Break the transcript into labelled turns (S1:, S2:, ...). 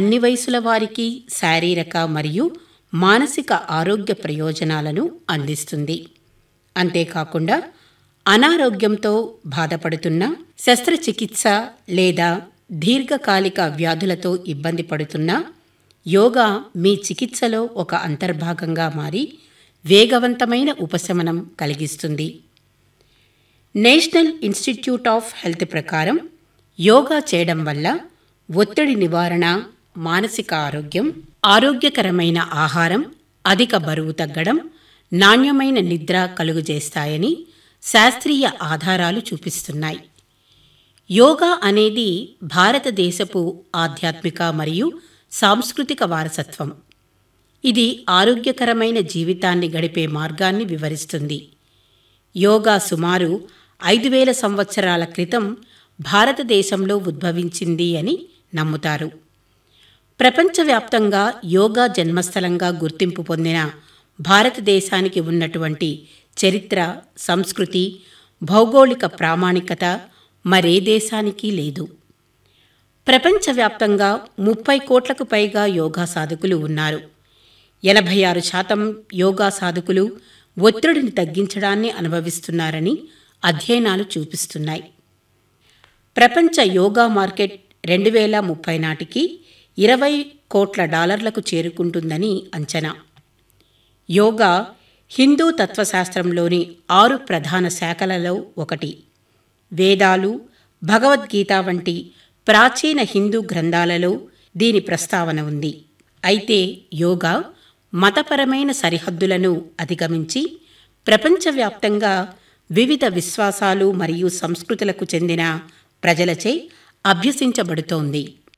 S1: అన్ని వయసుల వారికి శారీరక మరియు మానసిక ఆరోగ్య ప్రయోజనాలను అందిస్తుంది అంతేకాకుండా అనారోగ్యంతో బాధపడుతున్న శస్త్రచికిత్స లేదా దీర్ఘకాలిక వ్యాధులతో ఇబ్బంది పడుతున్న యోగా మీ చికిత్సలో ఒక అంతర్భాగంగా మారి వేగవంతమైన ఉపశమనం కలిగిస్తుంది నేషనల్ ఇన్స్టిట్యూట్ ఆఫ్ హెల్త్ ప్రకారం యోగా చేయడం వల్ల ఒత్తిడి నివారణ మానసిక ఆరోగ్యం ఆరోగ్యకరమైన ఆహారం అధిక బరువు తగ్గడం నాణ్యమైన నిద్ర కలుగజేస్తాయని శాస్త్రీయ ఆధారాలు చూపిస్తున్నాయి యోగా అనేది భారతదేశపు ఆధ్యాత్మిక మరియు సాంస్కృతిక వారసత్వం ఇది ఆరోగ్యకరమైన జీవితాన్ని గడిపే మార్గాన్ని వివరిస్తుంది యోగా సుమారు ఐదు వేల సంవత్సరాల క్రితం భారతదేశంలో ఉద్భవించింది అని నమ్ముతారు ప్రపంచవ్యాప్తంగా యోగా జన్మస్థలంగా గుర్తింపు పొందిన భారతదేశానికి ఉన్నటువంటి చరిత్ర సంస్కృతి భౌగోళిక ప్రామాణికత మరే దేశానికి లేదు ప్రపంచవ్యాప్తంగా ముప్పై కోట్లకు పైగా యోగా సాధకులు ఉన్నారు ఎనభై ఆరు శాతం యోగా సాధకులు ఒత్తిడిని తగ్గించడాన్ని అనుభవిస్తున్నారని అధ్యయనాలు చూపిస్తున్నాయి ప్రపంచ యోగా మార్కెట్ రెండు వేల ముప్పై నాటికి ఇరవై కోట్ల డాలర్లకు చేరుకుంటుందని అంచనా యోగా హిందూ తత్వశాస్త్రంలోని ఆరు ప్రధాన శాఖలలో ఒకటి వేదాలు భగవద్గీత వంటి ప్రాచీన హిందూ గ్రంథాలలో దీని ప్రస్తావన ఉంది అయితే యోగా మతపరమైన సరిహద్దులను అధిగమించి ప్రపంచవ్యాప్తంగా వివిధ విశ్వాసాలు మరియు సంస్కృతులకు చెందిన ప్రజలచే అభ్యసించబడుతోంది